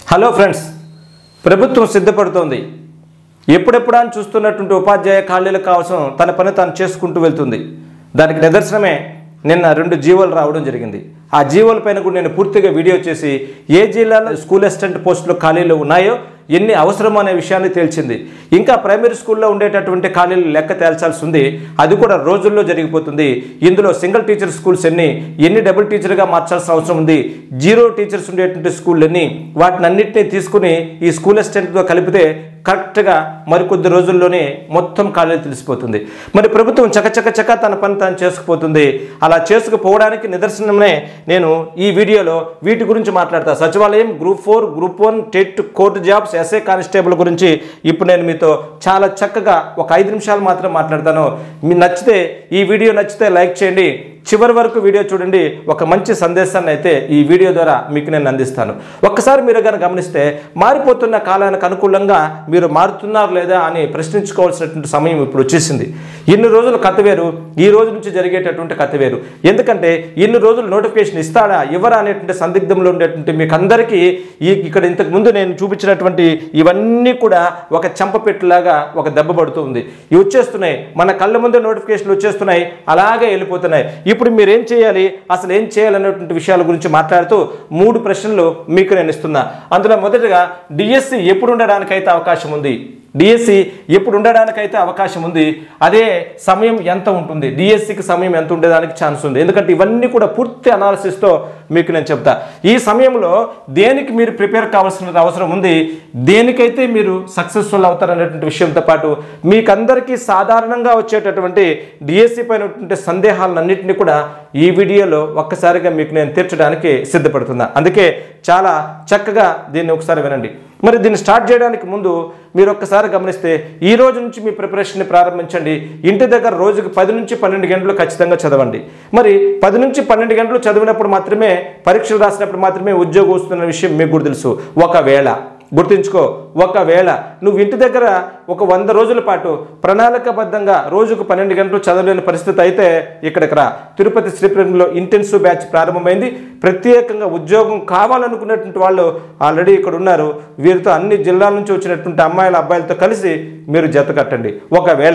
hello friends ప్రభుత్వం సిద్ధపడుతోంది ఎప్పుడెప్పుడా అని చూస్తున్నటువంటి ఉపాధ్యాయ ఖాళీలకు కావాల్సిన తన పని తాను చేసుకుంటూ వెళ్తుంది దానికి నిదర్శనమే నిన్న రెండు జీవోలు రావడం జరిగింది ఆ జీవోల పైన కూడా నేను పూర్తిగా వీడియో చేసి ఏ జిల్లాలో స్కూల్ అసిస్టెంట్ పోస్టులు ఖాళీలు ఉన్నాయో ఎన్ని అవసరం అనే విషయాన్ని తేల్చింది ఇంకా ప్రైమరీ స్కూల్లో ఉండేటటువంటి ఖాళీలు లెక్క తేల్చాల్సి ఉంది అది కూడా రోజుల్లో జరిగిపోతుంది ఇందులో సింగిల్ టీచర్ స్కూల్స్ ఎన్ని ఎన్ని డబుల్ టీచర్గా మార్చాల్సిన అవసరం ఉంది జీరో టీచర్స్ ఉండేటువంటి స్కూల్ ఎన్ని వాటిని అన్నింటినీ తీసుకుని ఈ స్కూల్ అసిస్టెంట్తో కలిపితే కరెక్ట్గా మరికొద్ది రోజుల్లోనే మొత్తం ఖాళీలు తెలిసిపోతుంది మరి ప్రభుత్వం చకచక చక తన పని తాను చేసుకుపోతుంది అలా చేసుకుపోవడానికి నిదర్శనమే నేను ఈ వీడియోలో వీటి గురించి మాట్లాడతా సచివాలయం group four group one TET court jobs SA constable గురించి ఇప్పుడు నేను మీతో చాలా చక్కగా ఒక ఐదు నిమిషాలు మాత్రం మాట్లాడతాను మీ నచ్చితే ఈ వీడియో నచ్చితే లైక్ చేయండి చివరి వరకు వీడియో చూడండి ఒక మంచి సందేశాన్ని అయితే ఈ వీడియో ద్వారా మీకు నేను అందిస్తాను ఒక్కసారి మీరు కనుక గమనిస్తే మారిపోతున్న కాలానికి అనుకూలంగా మీరు మారుతున్నారు లేదా అని ప్రశ్నించుకోవాల్సినటువంటి సమయం ఇప్పుడు వచ్చేసింది ఇన్ని రోజులు కథ వేరు ఈ రోజు నుంచి జరిగేటటువంటి కథ వేరు ఎందుకంటే ఇన్ని రోజులు నోటిఫికేషన్ ఇస్తాడా ఇవ్వరా అనేటువంటి సందిగ్ధంలో ఉండేటువంటి మీకు అందరికీ ఈ ఇక్కడ ఇంతకు ముందు నేను చూపించినటువంటి ఇవన్నీ కూడా ఒక చెంపపెట్టులాగా ఒక దెబ్బ పడుతూ ఉంది ఇవి వచ్చేస్తున్నాయి మన కళ్ళ ముందే నోటిఫికేషన్లు వచ్చేస్తున్నాయి అలాగే వెళ్ళిపోతున్నాయి ఇప్పుడు మీరు ఏం చేయాలి అసలు ఏం చేయాలనేటువంటి విషయాల గురించి మాట్లాడుతూ మూడు ప్రశ్నలు మీకు నేను ఇస్తున్నా అందులో మొదటగా డిఎస్సి ఎప్పుడు ఉండడానికైతే అవకాశం ఉంది డిఎస్సి ఎప్పుడు ఉండడానికైతే అవకాశం ఉంది అదే సమయం ఎంత ఉంటుంది డిఎస్సికి సమయం ఎంత ఉండేదానికి ఛాన్స్ ఉంది ఎందుకంటే ఇవన్నీ కూడా పూర్తి అనాలిసిస్తో మీకు నేను చెప్తా ఈ సమయంలో దేనికి మీరు ప్రిపేర్ కావాల్సిన అవసరం ఉంది దేనికైతే మీరు సక్సెస్ఫుల్ అవుతారనేటువంటి విషయంతో పాటు మీకందరికీ సాధారణంగా వచ్చేటటువంటి డిఎస్సి పైన ఉన్నటువంటి సందేహాలన్నింటినీ కూడా ఈ వీడియోలో ఒక్కసారిగా మీకు నేను తీర్చడానికి సిద్ధపడుతున్నా అందుకే చాలా చక్కగా దీన్ని ఒకసారి వినండి మరి దీన్ని స్టార్ట్ చేయడానికి ముందు మీరు ఒక్కసారి గమనిస్తే ఈ రోజు నుంచి మీ ప్రిపరేషన్ని ప్రారంభించండి ఇంటి దగ్గర రోజుకి పది నుంచి పన్నెండు గంటలు ఖచ్చితంగా చదవండి మరి పది నుంచి పన్నెండు గంటలు చదివినప్పుడు మాత్రమే పరీక్షలు రాసినప్పుడు మాత్రమే ఉద్యోగం వస్తున్న విషయం మీకు కూడా తెలుసు ఒకవేళ గుర్తుంచుకో ఒకవేళ నువ్వు ఇంటి దగ్గర ఒక వంద రోజుల పాటు ప్రణాళికబద్ధంగా రోజుకు పన్నెండు గంటలు చదవలేని పరిస్థితి అయితే ఇక్కడికి రా తిరుపతి శ్రీప్రంలో ఇంటెన్సివ్ బ్యాచ్ ప్రారంభమైంది ప్రత్యేకంగా ఉద్యోగం కావాలనుకున్నటువంటి వాళ్ళు ఆల్రెడీ ఇక్కడ ఉన్నారు వీరితో అన్ని జిల్లాల నుంచి వచ్చినటువంటి అమ్మాయిల అబ్బాయిలతో కలిసి మీరు జత కట్టండి ఒకవేళ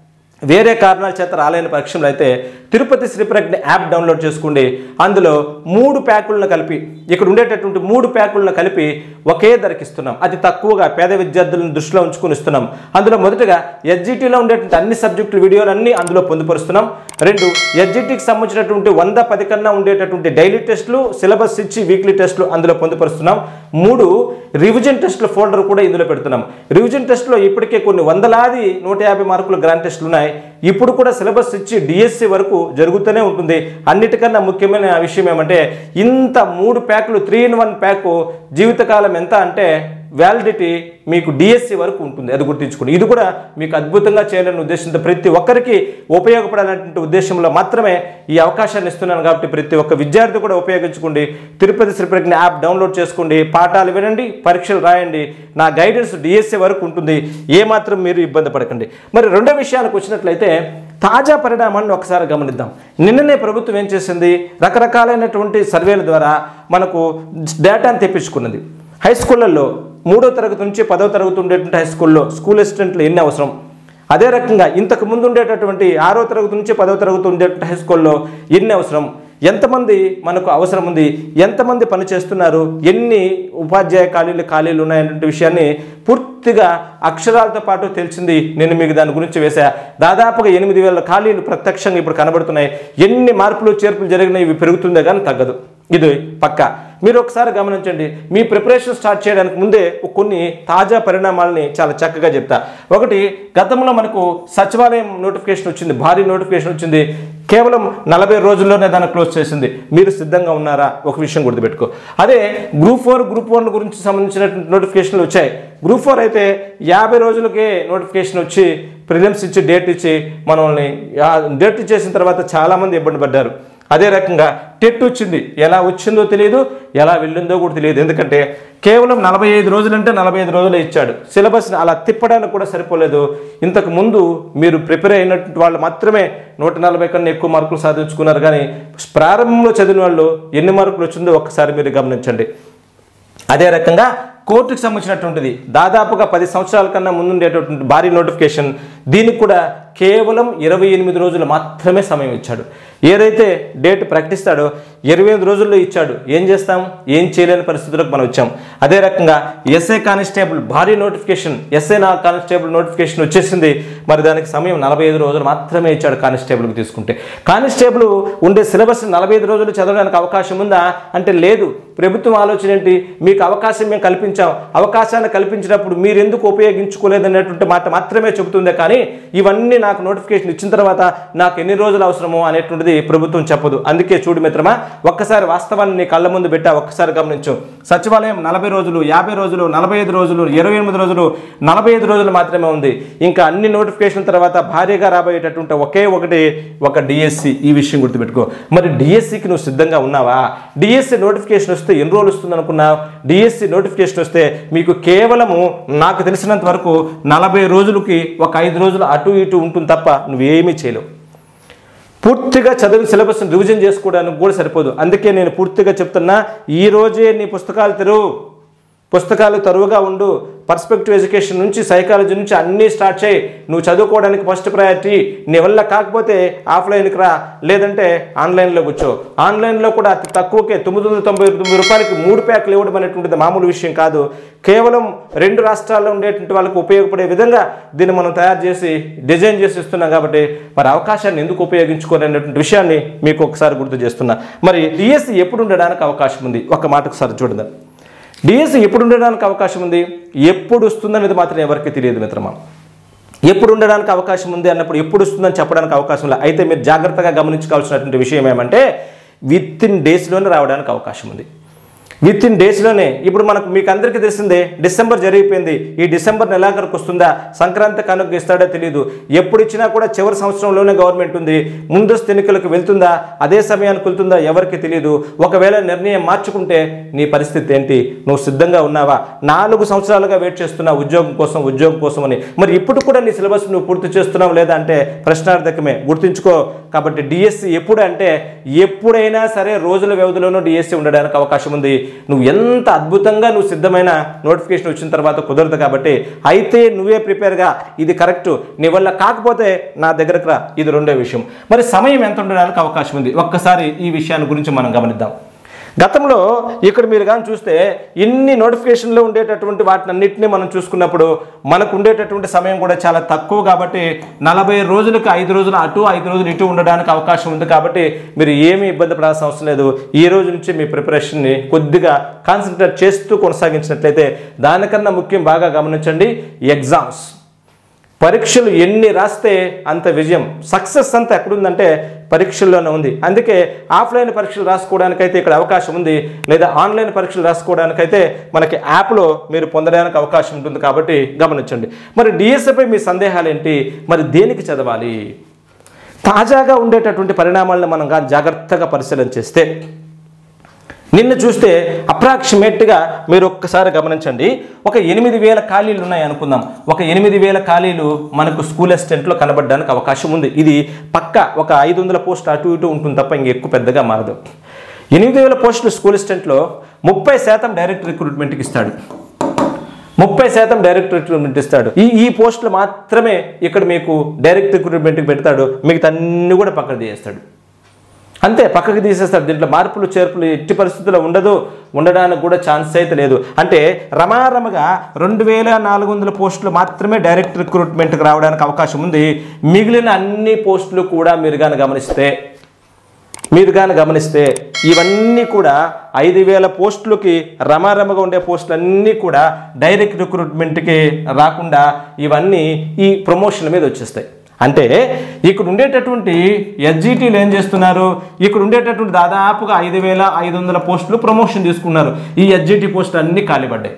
వేరే కారణాల చేత రాలేని పరీక్షలు అయితే తిరుపతి శ్రీప్రజ్ఞ యాప్ డౌన్లోడ్ చేసుకోండి అందులో మూడు ప్యాకులను కలిపి ఇక్కడ ఉండేటటువంటి మూడు ప్యాకులను కలిపి ఒకే ధరకి ఇస్తున్నాం అతి తక్కువగా పేద విద్యార్థులను దృష్టిలో ఉంచుకుని ఇస్తున్నాం అందులో మొదటగా ఎస్జిటిలో ఉండేటువంటి అన్ని సబ్జెక్టుల వీడియోలన్నీ అందులో పొందుపరుస్తున్నాం రెండు ఎస్జిటికి సంబంధించినటువంటి వంద పది కన్నా ఉండేటటువంటి డైలీ టెస్టులు సిలబస్ ఇచ్చి వీక్లీ టెస్టులు అందులో పొందుపరుస్తున్నాం మూడు రివిజన్ టెస్టుల ఫోల్డర్ కూడా ఇందులో పెడుతున్నాం రివిజన్ టెస్ట్లో ఇప్పటికే కొన్ని వందలాది నూట యాభై మార్కులు గ్రాండ్ టెస్టులు ఉన్నాయి ఇప్పుడు కూడా సిలబస్ ఇచ్చి డిఎస్సి వరకు జరుగుతూనే ఉంటుంది అన్నిటికన్నా ముఖ్యమైన విషయం ఏమంటే ఇంత మూడు ప్యాకులు త్రీ ఇన్ వన్ ప్యాక్ జీవితకాలం ఎంత అంటే వ్యాలిడిటీ మీకు డిఎస్సి వరకు ఉంటుంది అది గుర్తుంచుకోండి ఇది కూడా మీకు అద్భుతంగా చేయాలనే ఉద్దేశంతో ప్రతి ఒక్కరికి ఉపయోగపడాలనేటువంటి ఉద్దేశంలో మాత్రమే ఈ అవకాశాన్ని ఇస్తున్నాను కాబట్టి ప్రతి ఒక్క విద్యార్థి కూడా ఉపయోగించుకోండి తిరుపతి శ్రీప్రజ్ఞ యాప్ డౌన్లోడ్ చేసుకోండి పాఠాలు వినండి పరీక్షలు రాయండి నా గైడెన్స్ డిఎస్సి వరకు ఉంటుంది ఏమాత్రం మీరు ఇబ్బంది పడకండి మరి రెండో విషయానికి వచ్చినట్లయితే తాజా పరిణామాన్ని ఒకసారి గమనిద్దాం నిన్ననే ప్రభుత్వం ఏం చేసింది రకరకాలైనటువంటి సర్వేల ద్వారా మనకు డేటాను తెప్పించుకున్నది హై స్కూళ్ళల్లో మూడో తరగతి నుంచి పదో తరగతి ఉండేటువంటి హై స్కూల్లో స్కూల్ అసిస్టెంట్లు ఎన్ని అవసరం అదే రకంగా ఇంతకు ముందు ఉండేటటువంటి ఆరో తరగతి నుంచి పదో తరగతి ఉండేటువంటి హై స్కూల్లో ఎన్ని అవసరం ఎంతమంది మనకు అవసరం ఉంది ఎంతమంది పని చేస్తున్నారు ఎన్ని ఉపాధ్యాయ ఖాళీలు ఖాళీలు ఉన్నాయనే విషయాన్ని పూర్తిగా అక్షరాలతో పాటు తెలిసింది నేను మీకు దాని గురించి వేసా దాదాపుగా ఎనిమిది వేల ఖాళీలు ప్రత్యక్షంగా ఇప్పుడు కనబడుతున్నాయి ఎన్ని మార్పులు చేర్పులు జరిగినాయి ఇవి పెరుగుతుందే కానీ తగ్గదు ఇది పక్క మీరు ఒకసారి గమనించండి మీ ప్రిపరేషన్ స్టార్ట్ చేయడానికి ముందే కొన్ని తాజా పరిణామాలని చాలా చక్కగా చెప్తా ఒకటి గతంలో మనకు సచివాలయం నోటిఫికేషన్ వచ్చింది భారీ నోటిఫికేషన్ వచ్చింది కేవలం నలభై రోజుల్లోనే దాన్ని క్లోజ్ చేసింది మీరు సిద్ధంగా ఉన్నారా ఒక విషయం గుర్తుపెట్టుకో అదే గ్రూప్ ఫోర్ గ్రూప్ వన్ గురించి సంబంధించినటువంటి నోటిఫికేషన్లు వచ్చాయి గ్రూప్ ఫోర్ అయితే యాభై రోజులకే నోటిఫికేషన్ వచ్చి ప్రిలిమ్స్ ఇచ్చి డేట్ ఇచ్చి మనల్ని డేట్ ఇచ్చేసిన తర్వాత చాలామంది ఇబ్బంది పడ్డారు అదే రకంగా టెట్ వచ్చింది ఎలా వచ్చిందో తెలియదు ఎలా వెళ్ళిందో కూడా తెలియదు ఎందుకంటే కేవలం నలభై ఐదు రోజులంటే నలభై ఐదు రోజులే ఇచ్చాడు సిలబస్ని అలా తిప్పడానికి కూడా సరిపోలేదు ఇంతకు ముందు మీరు ప్రిపేర్ అయినటువంటి వాళ్ళు మాత్రమే నూట నలభై కన్నా ఎక్కువ మార్కులు సాధించుకున్నారు కానీ ప్రారంభంలో చదివిన వాళ్ళు ఎన్ని మార్కులు వచ్చిందో ఒక్కసారి మీరు గమనించండి అదే రకంగా కోర్టుకు సంబంధించినటువంటిది దాదాపుగా పది సంవత్సరాల కన్నా ముందు ఉండేటటువంటి భారీ నోటిఫికేషన్ దీనికి కూడా కేవలం ఇరవై ఎనిమిది రోజులు మాత్రమే సమయం ఇచ్చాడు ఏదైతే డేట్ ప్రకటిస్తాడో ఇరవై ఎనిమిది రోజుల్లో ఇచ్చాడు ఏం చేస్తాం ఏం చేయలేని పరిస్థితులకు మనం వచ్చాం అదే రకంగా ఎస్ఐ కానిస్టేబుల్ భారీ నోటిఫికేషన్ ఎస్ఐ నా కానిస్టేబుల్ నోటిఫికేషన్ వచ్చేసింది మరి దానికి సమయం నలభై ఐదు రోజులు మాత్రమే ఇచ్చాడు కానిస్టేబుల్కి తీసుకుంటే కానిస్టేబుల్ ఉండే సిలబస్ నలభై ఐదు రోజులు చదవడానికి అవకాశం ఉందా అంటే లేదు ప్రభుత్వం ఆలోచన ఏంటి మీకు అవకాశం మేము కల్పించాం అవకాశాన్ని కల్పించినప్పుడు మీరు ఎందుకు ఉపయోగించుకోలేదనేటువంటి మాట మాత్రమే చెబుతుందే కానీ ఇవన్నీ నాకు నోటిఫికేషన్ ఇచ్చిన తర్వాత నాకు ఎన్ని రోజులు అవసరమో అనేటువంటిది ప్రభుత్వం చెప్పదు అందుకే చూడు మిత్రమా ఒక్కసారి వాస్తవాన్ని నీ కళ్ళ ముందు పెట్టా ఒక్కసారి గమనించు సచివాలయం నలభై రోజులు యాభై రోజులు నలభై ఐదు రోజులు ఇరవై ఎనిమిది రోజులు నలభై ఐదు రోజులు మాత్రమే ఉంది ఇంకా అన్ని నోటిఫికేషన్ తర్వాత భారీగా రాబోయేటటువంటి ఒకే ఒకటి ఒక డిఎస్సి ఈ విషయం గుర్తుపెట్టుకో మరి డిఎస్సికి నువ్వు సిద్ధంగా ఉన్నావా డిఎస్సి నోటిఫికేషన్ వస్తే ఎన్ని రోజులు వస్తుంది అనుకున్నావు డిఎస్సి నోటిఫికేషన్ వస్తే మీకు కేవలము నాకు తెలిసినంత వరకు నలభై రోజులకి ఒక ఐదు రోజులు అటు ఇటు ఉంటుంది తప్ప నువ్వేమీ చేయలేవు పూర్తిగా చదివిన సిలబస్ని రివిజన్ చేసుకోవడానికి కూడా సరిపోదు అందుకే నేను పూర్తిగా చెప్తున్నా ఈ రోజే నీ పుస్తకాలు తెరువు పుస్తకాలు తరువుగా ఉండు పర్స్పెక్టివ్ ఎడ్యుకేషన్ నుంచి సైకాలజీ నుంచి అన్నీ స్టార్ట్ చేయి నువ్వు చదువుకోవడానికి ఫస్ట్ ప్రయారిటీ నీ వల్ల కాకపోతే ఆఫ్లైన్కి రా లేదంటే ఆన్లైన్లో కూర్చో ఆన్లైన్లో కూడా అతి తక్కువకే తొమ్మిది వందల తొంభై తొమ్మిది రూపాయలకి మూడు ప్యాక్లు ఇవ్వడం అనేటువంటిది మామూలు విషయం కాదు కేవలం రెండు రాష్ట్రాల్లో ఉండేటువంటి వాళ్ళకి ఉపయోగపడే విధంగా దీన్ని మనం తయారు చేసి డిజైన్ చేసి ఇస్తున్నాం కాబట్టి మరి అవకాశాన్ని ఎందుకు ఉపయోగించుకోలేనటువంటి విషయాన్ని మీకు ఒకసారి గుర్తు చేస్తున్నా మరి డిఎస్సి ఎప్పుడు ఉండడానికి అవకాశం ఉంది ఒక మాట ఒకసారి చూడదాం డిఎస్సి ఎప్పుడు ఉండడానికి అవకాశం ఉంది ఎప్పుడు వస్తుందనేది మాత్రం ఎవరికి తెలియదు మిత్రమా ఎప్పుడు ఉండడానికి అవకాశం ఉంది అన్నప్పుడు ఎప్పుడు వస్తుందని చెప్పడానికి అవకాశం లేదు అయితే మీరు జాగ్రత్తగా గమనించుకోవాల్సినటువంటి విషయం ఏమంటే విత్ ఇన్ డేస్లోనే రావడానికి అవకాశం ఉంది విత్ ఇన్ డేస్లోనే ఇప్పుడు మనకు మీకు అందరికీ తెలిసిందే డిసెంబర్ జరిగిపోయింది ఈ డిసెంబర్ నెలాఖరికి వస్తుందా సంక్రాంతి కనుక ఇస్తాడో తెలియదు ఎప్పుడు ఇచ్చినా కూడా చివరి సంవత్సరంలోనే గవర్నమెంట్ ఉంది ముందస్తు ఎన్నికలకు వెళ్తుందా అదే సమయానికి వెళ్తుందా ఎవరికి తెలియదు ఒకవేళ నిర్ణయం మార్చుకుంటే నీ పరిస్థితి ఏంటి నువ్వు సిద్ధంగా ఉన్నావా నాలుగు సంవత్సరాలుగా వెయిట్ చేస్తున్నావు ఉద్యోగం కోసం ఉద్యోగం కోసం అని మరి ఇప్పుడు కూడా నీ సిలబస్ నువ్వు పూర్తి చేస్తున్నావు లేదా అంటే ప్రశ్నార్థకమే గుర్తుంచుకో కాబట్టి డిఎస్సి ఎప్పుడు అంటే ఎప్పుడైనా సరే రోజుల వ్యవధిలోనూ డిఎస్సి ఉండడానికి అవకాశం ఉంది నువ్వు ఎంత అద్భుతంగా నువ్వు సిద్ధమైన నోటిఫికేషన్ వచ్చిన తర్వాత కుదరదు కాబట్టి అయితే నువ్వే ప్రిపేర్గా ఇది కరెక్ట్ నీ వల్ల కాకపోతే నా దగ్గరకు రా ఇది రెండో విషయం మరి సమయం ఎంత ఉండడానికి అవకాశం ఉంది ఒక్కసారి ఈ విషయాన్ని గురించి మనం గమనిద్దాం గతంలో ఇక్కడ మీరు కానీ చూస్తే ఇన్ని నోటిఫికేషన్లో ఉండేటటువంటి వాటినన్నింటినీ మనం చూసుకున్నప్పుడు మనకు ఉండేటటువంటి సమయం కూడా చాలా తక్కువ కాబట్టి నలభై రోజులకు ఐదు రోజులు అటు ఐదు రోజులు ఇటు ఉండడానికి అవకాశం ఉంది కాబట్టి మీరు ఏమీ ఇబ్బంది పడాల్సిన అవసరం లేదు ఈ రోజు నుంచి మీ ప్రిపరేషన్ని కొద్దిగా కాన్సన్ట్రేట్ చేస్తూ కొనసాగించినట్లయితే దానికన్నా ముఖ్యం బాగా గమనించండి ఎగ్జామ్స్ పరీక్షలు ఎన్ని రాస్తే అంత విజయం సక్సెస్ అంతా ఎక్కడుందంటే పరీక్షల్లోనే ఉంది అందుకే ఆఫ్లైన్ పరీక్షలు రాసుకోవడానికైతే ఇక్కడ అవకాశం ఉంది లేదా ఆన్లైన్ పరీక్షలు రాసుకోవడానికైతే మనకి యాప్లో మీరు పొందడానికి అవకాశం ఉంటుంది కాబట్టి గమనించండి మరి డిఎస్ఏపై మీ సందేహాలు ఏంటి మరి దేనికి చదవాలి తాజాగా ఉండేటటువంటి పరిణామాలను మనం కానీ జాగ్రత్తగా పరిశీలన చేస్తే నిన్న చూస్తే అప్రాక్సిమేట్గా మీరు ఒక్కసారి గమనించండి ఒక ఎనిమిది వేల ఖాళీలు ఉన్నాయి అనుకుందాం ఒక ఎనిమిది వేల ఖాళీలు మనకు స్కూల్ అసిస్టెంట్లో కనబడడానికి అవకాశం ఉంది ఇది పక్క ఒక ఐదు వందల పోస్ట్ అటు ఇటు ఉంటుంది తప్ప ఇంక ఎక్కువ పెద్దగా మారదు ఎనిమిది వేల పోస్టులు స్కూల్ అసిస్టెంట్లో ముప్పై శాతం డైరెక్ట్ రిక్రూట్మెంట్కి ఇస్తాడు ముప్పై శాతం డైరెక్ట్ రిక్రూట్మెంట్ ఇస్తాడు ఈ ఈ పోస్టులు మాత్రమే ఇక్కడ మీకు డైరెక్ట్ రిక్రూట్మెంట్కి పెడతాడు మిగతా అన్ని కూడా పక్కన తీసేస్తాడు అంతే పక్కకి తీసేస్తారు దీంట్లో మార్పులు చేర్పులు ఎట్టి పరిస్థితుల్లో ఉండదు ఉండడానికి కూడా ఛాన్స్ అయితే లేదు అంటే రమారమగా రెండు వేల నాలుగు వందల పోస్టులు మాత్రమే డైరెక్ట్ రిక్రూట్మెంట్కి రావడానికి అవకాశం ఉంది మిగిలిన అన్ని పోస్టులు కూడా మీరు కానీ గమనిస్తే మీరు కానీ గమనిస్తే ఇవన్నీ కూడా ఐదు వేల పోస్టులకి రమారమగా ఉండే పోస్టులు అన్నీ కూడా డైరెక్ట్ రిక్రూట్మెంట్కి రాకుండా ఇవన్నీ ఈ ప్రమోషన్ మీద వచ్చేస్తాయి అంటే ఇక్కడ ఉండేటటువంటి ఎస్జిటీలు ఏం చేస్తున్నారు ఇక్కడ ఉండేటటువంటి దాదాపుగా ఐదు వేల ఐదు వందల పోస్టులు ప్రమోషన్ తీసుకున్నారు ఈ ఎస్జిటి పోస్టులు అన్నీ ఖాళీపడ్డాయి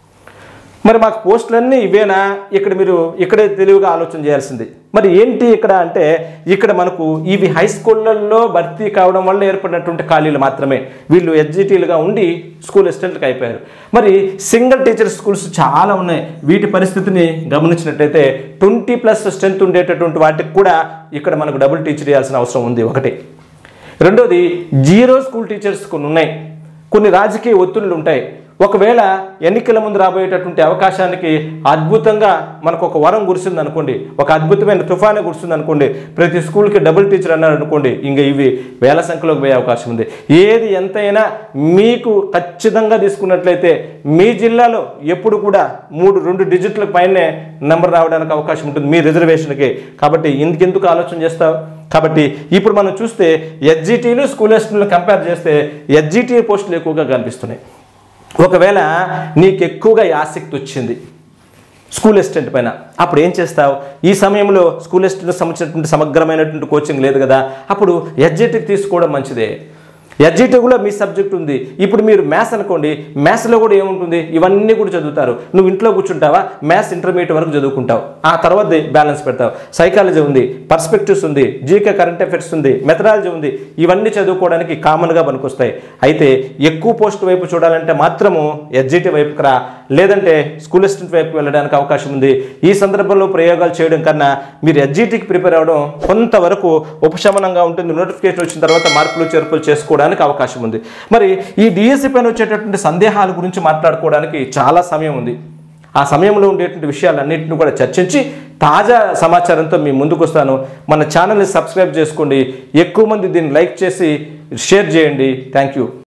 మరి మాకు పోస్టులన్నీ ఇవేనా ఇక్కడ మీరు ఇక్కడే తెలివిగా ఆలోచన చేయాల్సింది మరి ఏంటి ఇక్కడ అంటే ఇక్కడ మనకు ఇవి హై స్కూళ్ళల్లో భర్తీ కావడం వల్ల ఏర్పడినటువంటి ఖాళీలు మాత్రమే వీళ్ళు ఎస్జిటీలుగా ఉండి స్కూల్ అసిస్టెంట్కి అయిపోయారు మరి సింగిల్ టీచర్ స్కూల్స్ చాలా ఉన్నాయి వీటి పరిస్థితిని గమనించినట్టయితే ట్వంటీ ప్లస్ స్ట్రెంత్ ఉండేటటువంటి వాటికి కూడా ఇక్కడ మనకు డబుల్ టీచర్ చేయాల్సిన అవసరం ఉంది ఒకటి రెండోది జీరో స్కూల్ టీచర్స్ కొన్ని ఉన్నాయి కొన్ని రాజకీయ ఒత్తిళ్ళు ఉంటాయి ఒకవేళ ఎన్నికల ముందు రాబోయేటటువంటి అవకాశానికి అద్భుతంగా మనకు ఒక వరం కురిసింది అనుకోండి ఒక అద్భుతమైన తుఫాను కురిసింది అనుకోండి ప్రతి స్కూల్కి డబుల్ టీచర్ అన్నారు అనుకోండి ఇంకా ఇవి వేల సంఖ్యలోకి పోయే అవకాశం ఉంది ఏది ఎంతైనా మీకు ఖచ్చితంగా తీసుకున్నట్లయితే మీ జిల్లాలో ఎప్పుడు కూడా మూడు రెండు డిజిట్ల పైనే నెంబర్ రావడానికి అవకాశం ఉంటుంది మీ రిజర్వేషన్కి కాబట్టి ఇందుకెందుకు ఆలోచన చేస్తావు కాబట్టి ఇప్పుడు మనం చూస్తే ఎస్జిటీలు స్కూల్ ఎస్టీలు కంపేర్ చేస్తే ఎస్జిటి పోస్టులు ఎక్కువగా కనిపిస్తున్నాయి ఒకవేళ నీకు ఎక్కువగా ఈ ఆసక్తి వచ్చింది స్కూల్ అసిస్టెంట్ పైన అప్పుడు ఏం చేస్తావు ఈ సమయంలో స్కూల్ అసిస్టెంట్ సంబంధించినటువంటి సమగ్రమైనటువంటి కోచింగ్ లేదు కదా అప్పుడు ఎస్జిటికి తీసుకోవడం మంచిదే ఎస్జిటి కూడా మీ సబ్జెక్ట్ ఉంది ఇప్పుడు మీరు మ్యాథ్స్ అనుకోండి మ్యాథ్స్లో కూడా ఏముంటుంది ఇవన్నీ కూడా చదువుతారు నువ్వు ఇంట్లో కూర్చుంటావా మ్యాథ్స్ ఇంటర్మీడియట్ వరకు చదువుకుంటావు ఆ తర్వాత బ్యాలెన్స్ పెడతావు సైకాలజీ ఉంది పర్స్పెక్టివ్స్ ఉంది జీకే కరెంట్ అఫైర్స్ ఉంది మెథడాలజీ ఉంది ఇవన్నీ చదువుకోవడానికి కామన్గా పనికొస్తాయి అయితే ఎక్కువ పోస్ట్ వైపు చూడాలంటే మాత్రము ఎస్జిటి వైపుకి రా లేదంటే స్కూల్ అసిస్టెంట్ వైపు వెళ్ళడానికి అవకాశం ఉంది ఈ సందర్భంలో ప్రయోగాలు చేయడం కన్నా మీరు ఎస్జిటికి ప్రిపేర్ అవ్వడం కొంతవరకు ఉపశమనంగా ఉంటుంది నోటిఫికేషన్ వచ్చిన తర్వాత మార్పులు చేర్పులు చేసుకోవడానికి అవకాశం ఉంది మరి ఈ డిఎస్సి పైన వచ్చేటటువంటి సందేహాల గురించి మాట్లాడుకోవడానికి చాలా సమయం ఉంది ఆ సమయంలో ఉండేటువంటి విషయాలన్నింటిని కూడా చర్చించి తాజా సమాచారంతో మీ ముందుకు వస్తాను మన ఛానల్ని సబ్స్క్రైబ్ చేసుకోండి ఎక్కువ మంది దీన్ని లైక్ చేసి షేర్ చేయండి థ్యాంక్ యూ